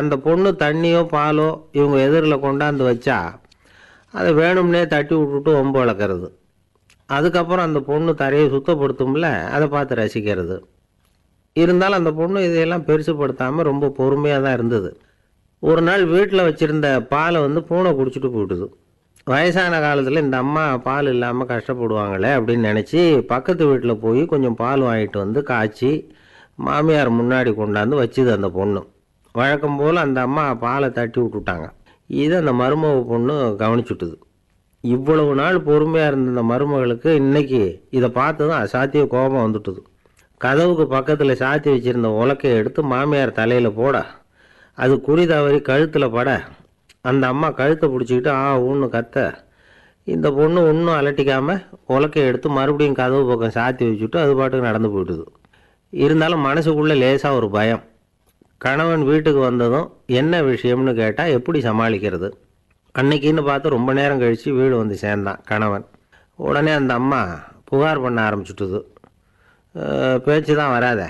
அந்த பொண்ணு தண்ணியோ பாலோ இவங்க எதிரில் கொண்டாந்து வச்சா அதை வேணும்னே தட்டி விட்டுட்டு ஒம்பு வளர்க்குறது அதுக்கப்புறம் அந்த பொண்ணு தரையை சுத்தப்படுத்தும்ல அதை பார்த்து ரசிக்கிறது இருந்தாலும் அந்த பொண்ணு இதையெல்லாம் பெருசுப்படுத்தாமல் ரொம்ப பொறுமையாக தான் இருந்தது ஒரு நாள் வீட்டில் வச்சுருந்த பாலை வந்து பூனை குடிச்சிட்டு போயிட்டுது வயசான காலத்தில் இந்த அம்மா பால் இல்லாமல் கஷ்டப்படுவாங்களே அப்படின்னு நினச்சி பக்கத்து வீட்டில் போய் கொஞ்சம் பால் வாங்கிட்டு வந்து காய்ச்சி மாமியார் முன்னாடி கொண்டாந்து வச்சுது அந்த பொண்ணு வழக்கம் போல் அந்த அம்மா பாலை தட்டி விட்டுட்டாங்க இதை அந்த மருமக பொண்ணு கவனிச்சுட்டுது இவ்வளவு நாள் பொறுமையாக இருந்த இந்த மருமகளுக்கு இன்னைக்கு இதை பார்த்ததும் அசாத்திய கோபம் வந்துட்டுது கதவுக்கு பக்கத்தில் சாத்தி வச்சிருந்த உலக்கையை எடுத்து மாமியார் தலையில் போட அது குறி தவறி கழுத்தில் பட அந்த அம்மா கழுத்தை பிடிச்சிக்கிட்டு ஆ ஊன்னு கத்த இந்த பொண்ணு ஒன்றும் அலட்டிக்காமல் உலக்கையை எடுத்து மறுபடியும் கதவு பக்கம் சாத்தி வச்சுட்டு அது பாட்டுக்கு நடந்து போயிட்டுது இருந்தாலும் மனசுக்குள்ளே லேசாக ஒரு பயம் கணவன் வீட்டுக்கு வந்ததும் என்ன விஷயம்னு கேட்டால் எப்படி சமாளிக்கிறது அன்னைக்குன்னு பார்த்து ரொம்ப நேரம் கழித்து வீடு வந்து சேர்ந்தான் கணவன் உடனே அந்த அம்மா புகார் பண்ண ஆரம்பிச்சுட்டுது பேச்சு தான் வராத